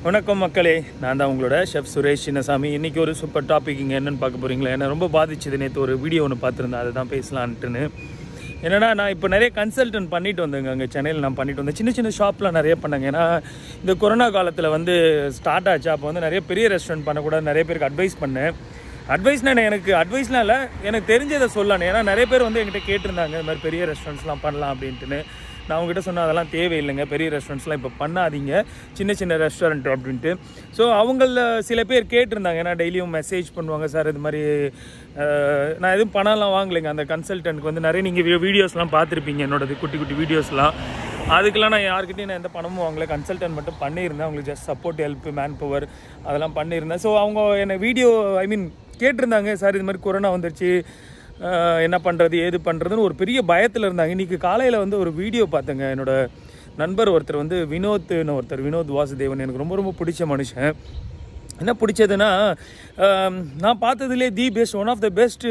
வணக்கம் மக்களே நான் தான் உங்களோட ஷெஃப் சுரேஷ் சின்னசாமி இன்றைக்கி ஒரு சூப்பர் டாபிக் இங்கே என்னென்னு பார்க்க போகிறீங்களா என்ன ரொம்ப பாதிச்சது நேற்று ஒரு வீடியோ ஒன்று பார்த்துருந்தேன் அதை தான் பேசலான்ட்டுன்னு என்னன்னா நான் இப்போ நிறைய கன்சல்டன்ட் பண்ணிட்டு வந்தேங்க அங்கே சென்னையில் நான் பண்ணிட்டு வந்தேன் சின்ன சின்ன ஷாப்பில் நிறைய பண்ணேங்க ஏன்னா இந்த கொரோனா காலத்தில் வந்து ஸ்டார்ட் ஆச்சு அப்போ வந்து நிறைய பெரிய ரெஸ்டாரண்ட் பண்ணக்கூடாது நிறைய பேருக்கு அட்வைஸ் பண்ணேன் அட்வைஸ்னால் எனக்கு அட்வைஸ்லாம் இல்லை எனக்கு தெரிஞ்சதை சொல்லணும் ஏன்னா நிறைய பேர் வந்து என்கிட்ட கேட்டிருந்தாங்க இந்த மாதிரி பெரிய ரெஸ்டாரண்ட்ஸ்லாம் பண்ணலாம் அப்படின்ட்டுன்னு நான் உங்ககிட்ட சொன்ன அதெல்லாம் தேவையில்லைங்க பெரிய ரெஸ்டாரண்ட்ஸ்லாம் இப்போ பண்ணாதீங்க சின்ன சின்ன ரெஸ்டாரண்ட் அப்படின்ட்டு ஸோ அவங்கள சில பேர் கேட்டிருந்தாங்க ஏன்னா டெய்லியும் மெசேஜ் பண்ணுவாங்க சார் இது மாதிரி அஹ், நான் எதுவும் பணம்லாம் வாங்கலைங்க அந்த கன்சல்டன்ட்க்கு வந்து நிறைய நீங்கள் வீடியோஸ்லாம் பார்த்துருப்பீங்க என்னோடது குட்டி குட்டி வீடியோஸ்லாம் அதுக்கெல்லாம் நான் யார்கிட்டயும் நான் எந்த பணமும் வாங்கல கன்சல்டன்ட் மட்டும் பண்ணியிருந்தேன் அவங்களுக்கு just support help man power அதெல்லாம் பண்ணியிருந்தேன் ஸோ அவங்க என்னை வீடியோ ஐ மீன் கேட்டிருந்தாங்க சார் இது மாதிரி கொரோனா வந்துருச்சு ஆஹ் என்ன பண்ணுறது ஏது பண்ணுறதுன்னு ஒரு பெரிய பயத்தில் இருந்தாங்க இன்றைக்கி காலையில் வந்து ஒரு வீடியோ பார்த்தேங்க என்னோட நண்பர் ஒருத்தர் வந்து வினோத்னு ஒருத்தர் வினோத் வாசுதேவன் எனக்கு ரொம்ப ரொம்ப பிடிச்ச மனுஷன் என்ன பிடிச்சதுன்னா ஆம், நான் பார்த்ததுலே the best one of the best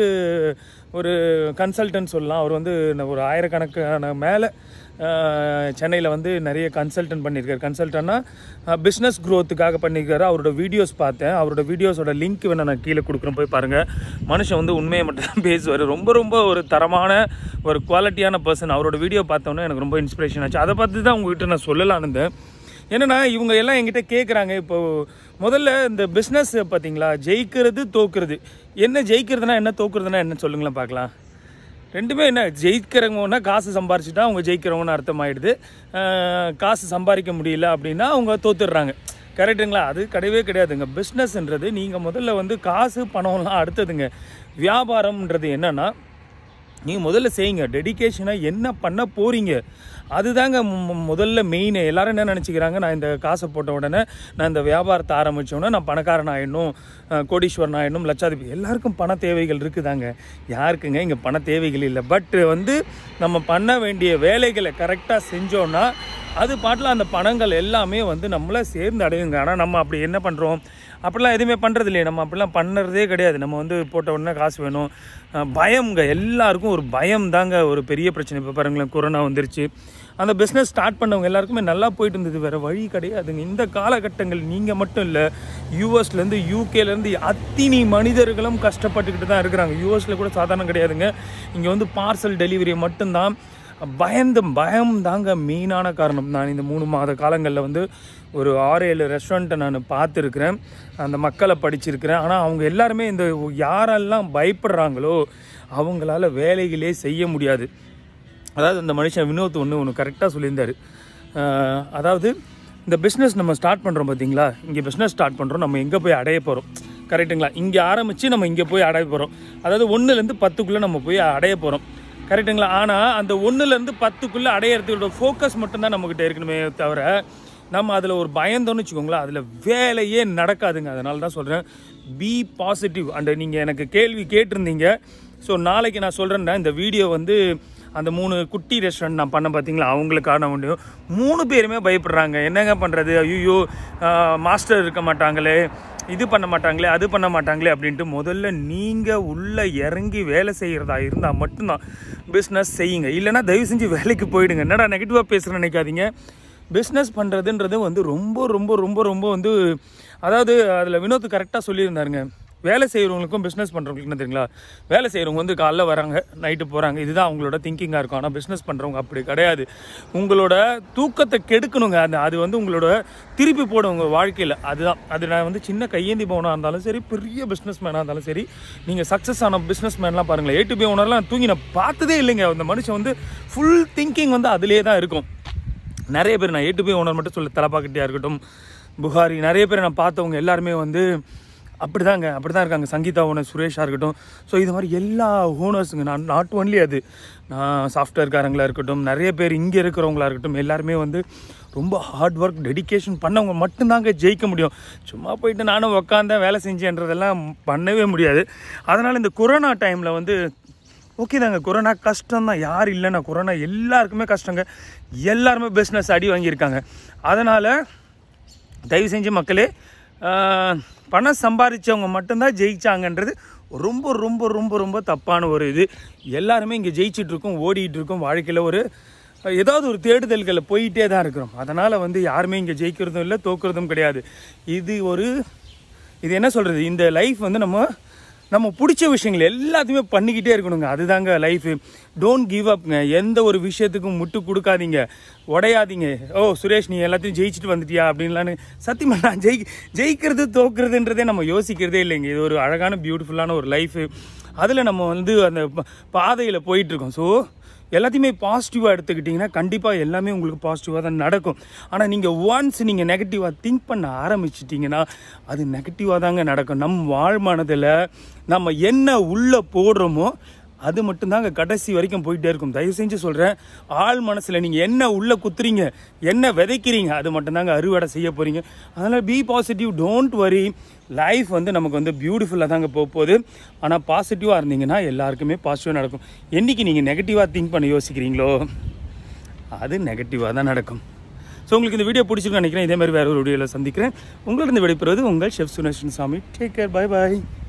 ஒரு கன்சல்டன்ட் சொல்லலாம் அவர் வந்து நான் ஒரு ஆயிரக்கணக்கான மேலே சென்னையில் வந்து நிறைய கன்சல்டன்ட் பண்ணியிருக்காரு கன்சல்டன்னா பிஸ்னஸ் க்ரோத்துக்காக பண்ணியிருக்காரு அவரோட வீடியோஸ் பார்த்தேன் அவரோட வீடியோஸோட லிங்க் வேணா நான் கீழே கொடுக்குறேன் போய் பாருங்கள் மனுஷன் வந்து உண்மையை மட்டும் தான் பேசுவார் ரொம்ப ரொம்ப ஒரு தரமான ஒரு குவாலிட்டியான பர்சன் அவரோட வீடியோ பார்த்தோன்னே எனக்கு ரொம்ப இன்ஸ்பிரேஷன் ஆச்சு அதை பார்த்து தான் உங்ககிட்ட நான் சொல்லலான்னு இருந்தேன் என்னன்னா இவங்க எல்லாம் என்கிட்ட கேட்குறாங்க இப்போ முதல்ல இந்த பிஸ்னஸ் பார்த்தீங்களா ஜெயிக்கிறது தோக்குறது என்ன ஜெயிக்கிறதுனா என்ன தோக்குறதுனா என்ன சொல்லுங்களேன் பார்க்கலாம் ரெண்டுமே என்ன ஜெயிக்கிறவங்கன்னா காசு சம்பாரிச்சுட்டா அவங்க ஜெயிக்கிறவங்கன்னு அர்த்தமாயிடுது ஆஹ் காசு சம்பாதிக்க முடியல அப்படின்னா அவங்க தோத்துடுறாங்க கரெக்டுங்களா அது கிடையவே கிடையாதுங்க பிஸ்னஸ்ன்றது நீங்கள் முதல்ல வந்து காசு பணம்லாம் அடுத்ததுங்க வியாபாரம்ன்றது என்னன்னா நீங்கள் முதல்ல செய்யுங்க டெடிகேஷனாக என்ன பண்ண போகிறீங்க அதுதாங்க மு- மு- முதல்ல மெயின் எல்லாரும் என்ன நினச்சிக்கிறாங்க நான் இந்த காசை போட்ட உடனே நான் இந்த வியாபாரத்தை ஆரம்பிச்ச உடனே நான் பணக்காரன் ஆயிடணும் அஹ், கோடீஸ்வரன் ஆயிடணும் லட்சாதிபதி எல்லாருக்கும் பண தேவைகள் இருக்குதாங்க யாருக்குங்க இங்கே பண தேவைகள் இல்லை பட் வந்து நம்ம பண்ண வேண்டிய வேலைகளை கரெக்டாக செஞ்சோன்னா அது பாட்டில் அந்த பணங்கள் எல்லாமே வந்து நம்மளை சேர்ந்து அடையுங்க ஆனால் நம்ம அப்படி என்ன பண்ணுறோம் அப்படிலாம் எதுவுமே பண்ணுறது இல்லையே நம்ம அப்படிலாம் பண்ணுறதே கிடையாது நம்ம வந்து போட்ட உடனே காசு வேணும் அஹ் பயம்ங்க எல்லாருக்கும் ஒரு பயம் தாங்க ஒரு பெரிய பிரச்சனை இப்போ பாருங்களேன் கொரோனா வந்துருச்சு அந்த பிஸ்னஸ் ஸ்டார்ட் பண்ணவங்க எல்லாருக்குமே நல்லா போயிட்டு இருந்தது வேறு வழி கிடையாதுங்க இந்த காலகட்டங்கள் நீங்கள் மட்டும் இல்லை யூஎஸ்லேருந்து யூகேலேருந்து அத்தினி மனிதர்களும் கஷ்டப்பட்டுக்கிட்டு தான் இருக்கிறாங்க யூஎஸில் கூட சாதாரணம் கிடையாதுங்க இங்கே வந்து பார்சல் டெலிவரி மட்டும்தான் பயந்து பயம் தாங்க மெயினான காரணம் நான் இந்த மூணு மாத காலங்களில் வந்து ஒரு ஆறு ஏழு ரெஸ்டாரண்ட்டை நான் பார்த்துருக்குறேன் அந்த மக்களை படிச்சிருக்கிறேன் ஆனால் அவங்க எல்லாருமே இந்த யாரெல்லாம் பயப்படுறாங்களோ அவங்களால வேலைகளே செய்ய முடியாது அதாவது இந்த மனுஷன் வினோத் ஒன்று ஒன்று கரெக்டாக சொல்லியிருந்தார் அஹ், அதாவது இந்த பிஸ்னஸ் நம்ம ஸ்டார்ட் பண்ணுறோம் பார்த்தீங்களா இங்கே பிஸ்னஸ் ஸ்டார்ட் பண்ணுறோம் நம்ம எங்கே போய் அடைய போகிறோம் கரெக்ட்டுங்களா இங்கே ஆரம்பித்து நம்ம இங்கே போய் அடைய போகிறோம் அதாவது ஒன்றுலேருந்து பத்துக்குள்ளே நம்ம போய் அடைய போகிறோம் கரெக்ட்டுங்களா ஆனால் அந்த ஒன்றுலேருந்து பத்துக்குள்ளே அடையிறதோட ஃபோக்கஸ் மட்டும்தான் நம்மக்கிட்ட இருக்கணுமே தவிர நம்ம அதில் ஒரு பயந்தோன்னு வச்சுக்கோங்களேன் அதில் வேலையே நடக்காதுங்க அதனால தான் சொல்கிறேன் பி பாசிட்டிவ் அண்ட் நீங்கள் எனக்கு கேள்வி கேட்டிருந்தீங்க ஸோ நாளைக்கு நான் சொல்கிறேன்னா இந்த வீடியோ வந்து அந்த மூணு குட்டி ரெஸ்டாரண்ட் நான் பண்ண பார்த்தீங்களா அவங்களுக்கான முடியும் மூணு பேருமே பயப்படுறாங்க என்னங்க பண்ணுறது ஐயோ மாஸ்டர் இருக்க மாட்டாங்களே இது பண்ண மாட்டாங்களே அது பண்ண மாட்டாங்களே அப்படின்ட்டு முதல்ல நீங்கள் உள்ளே இறங்கி வேலை செய்கிறதா இருந்தால் மட்டும்தான் பிஸ்னஸ் செய்யுங்க இல்லைன்னா தயவு செஞ்சு வேலைக்கு போயிடுங்க என்னடா நெகட்டிவாக பேசுகிறேன்னு நினைக்காதீங்க பிஸ்னஸ் பண்ணுறதுன்றது வந்து ரொம்ப ரொம்ப ரொம்ப ரொம்ப வந்து அதாவது அதில் வினோத் கரெக்டாக சொல்லியிருந்தாருங்க வேலை செய்கிறவங்களுக்கும் பிஸ்னஸ் பண்ணுறவங்களுக்கு என்ன தெரியுங்களா வேலை செய்கிறவங்க வந்து காலைல வராங்க நைட்டு போகிறாங்க இதுதான் அவங்களோட திங்கிங்காக இருக்கும் ஆனால் பிஸ்னஸ் பண்ணுறவங்க அப்படி கிடையாது உங்களோட தூக்கத்தை கெடுக்கணுங்க அந்த அது வந்து உங்களோட திருப்பி போடும் உங்கள் வாழ்க்கையில் அதுதான் அது நான் வந்து சின்ன கையேந்தி பவனாக இருந்தாலும் சரி பெரிய பிஸ்னஸ் மேனாக இருந்தாலும் சரி நீங்கள் சக்ஸஸ் ஆன பிஸ்னஸ் மேன்லாம் பாருங்களேன் ஏ டு பி ஓனர்லாம் தூங்கி நான் பார்த்ததே இல்லைங்க அந்த மனுஷன் வந்து ஃபுல் திங்கிங் வந்து அதிலே தான் இருக்கும் நிறைய பேர் நான் ஏ டு பி ஓனர் மட்டும் சொல்ல தலப்பாக்கட்டியாக இருக்கட்டும் புகாரி நிறைய பேர் நான் பார்த்தவங்க எல்லாருமே வந்து அப்படி தாங்க அப்படி தான் இருக்காங்க சங்கீதா ஓனர் சுரேஷாக இருக்கட்டும் ஸோ இது மாதிரி எல்லா ஓனர்ஸுங்க நான் நாட் ஒன்லி அது நான் சாஃப்ட்வேர்காரங்களாக இருக்கட்டும் நிறைய பேர் இங்கே இருக்கிறவங்களா இருக்கட்டும் எல்லாருமே வந்து ரொம்ப ஹார்ட் ஒர்க் டெடிகேஷன் பண்ணவங்க மட்டும்தாங்க ஜெயிக்க முடியும் சும்மா போயிட்டு நானும் உக்காந்தேன் வேலை செஞ்சேன்றதெல்லாம் பண்ணவே முடியாது அதனால் இந்த கொரோனா டைமில் வந்து ஓகே தாங்க கொரோனா கஷ்டம் தான் யார் இல்லைன்னா கொரோனா எல்லாருக்குமே கஷ்டங்க எல்லாருமே பிஸ்னஸ் அடி வாங்கியிருக்காங்க அதனால் தயவு செஞ்சு மக்களே ஆஹ், பணம் சம்பாதிச்சவங்க மட்டும்தான் ஜெயிச்சாங்கன்றது ரொம்ப ரொம்ப ரொம்ப ரொம்ப தப்பான ஒரு இது எல்லாருமே இங்கே ஜெயிச்சிட்டு இருக்கோம் ஓடிட்டு இருக்கோம் வாழ்க்கையில் ஒரு ஏதாவது ஒரு தேடுதல்களை போயிட்டே தான் இருக்கிறோம் அதனால் வந்து யாருமே இங்கே ஜெயிக்கிறதும் இல்லை தோக்குறதும் கிடையாது இது ஒரு இது என்ன சொல்கிறது இந்த லைஃப் வந்து நம்ம நம்ம பிடிச்ச விஷயங்கள் எல்லாத்தையுமே பண்ணிக்கிட்டே இருக்கணுங்க அதுதாங்க லைஃபு டோன்ட் கிவ் அப்ங்க எந்த ஒரு விஷயத்துக்கும் முட்டு கொடுக்காதீங்க உடையாதீங்க ஓ சுரேஷ் நீ எல்லாத்தையும் ஜெயிச்சுட்டு வந்துட்டியா அப்படின்லான்னு சத்தியமா நான் ஜெயி ஜெயிக்கிறது தோக்குறதுன்றதே நம்ம யோசிக்கிறதே இல்லைங்க இது ஒரு அழகான பியூட்டிஃபுல்லான ஒரு லைஃபு அதில் நம்ம வந்து அந்த பாதையில் போயிட்டுருக்கோம் ஸோ எல்லாத்தையுமே பாசிட்டிவாக எடுத்துக்கிட்டிங்கன்னா கண்டிப்பாக எல்லாமே உங்களுக்கு பாசிட்டிவாக தான் நடக்கும் ஆனால் நீங்கள் ஒன்ஸ் நீங்கள் நெகட்டிவாக திங்க் பண்ண ஆரம்பிச்சிட்டிங்கன்னா அது நெகட்டிவாக தாங்க நடக்கும் நம் வாழ்மானதில் நம்ம என்ன உள்ளே போடுறோமோ அது மட்டும்தாங்க கடைசி வரைக்கும் போயிட்டே இருக்கும் தயவு செஞ்சு சொல்கிறேன் ஆள் மனசில் நீங்கள் என்ன உள்ளே குத்துறீங்க என்ன விதைக்கிறீங்க அது மட்டும்தாங்க அறுவடை செய்ய போகிறீங்க அதனால் be positive don't worry life வந்து நமக்கு வந்து பியூட்டிஃபுல்லாக தாங்க போக போகுது ஆனால் பாசிட்டிவாக இருந்தீங்கன்னா எல்லாருக்குமே பாசிட்டிவாக நடக்கும் என்றைக்கு நீங்கள் நெகட்டிவாக திங்க் பண்ண யோசிக்கிறீங்களோ அது நெகட்டிவாக தான் நடக்கும் ஸோ உங்களுக்கு இந்த வீடியோ பிடிச்சிருக்குன்னு நினைக்கிறேன் இதே மாதிரி வேறு ஒரு வீடியோவில் சந்திக்கிறேன் உங்களிடம் விடைபெறுவது உங்கள் ஷெஃப் சுனேஷன் சாமி டேக் கேர் பை பாய்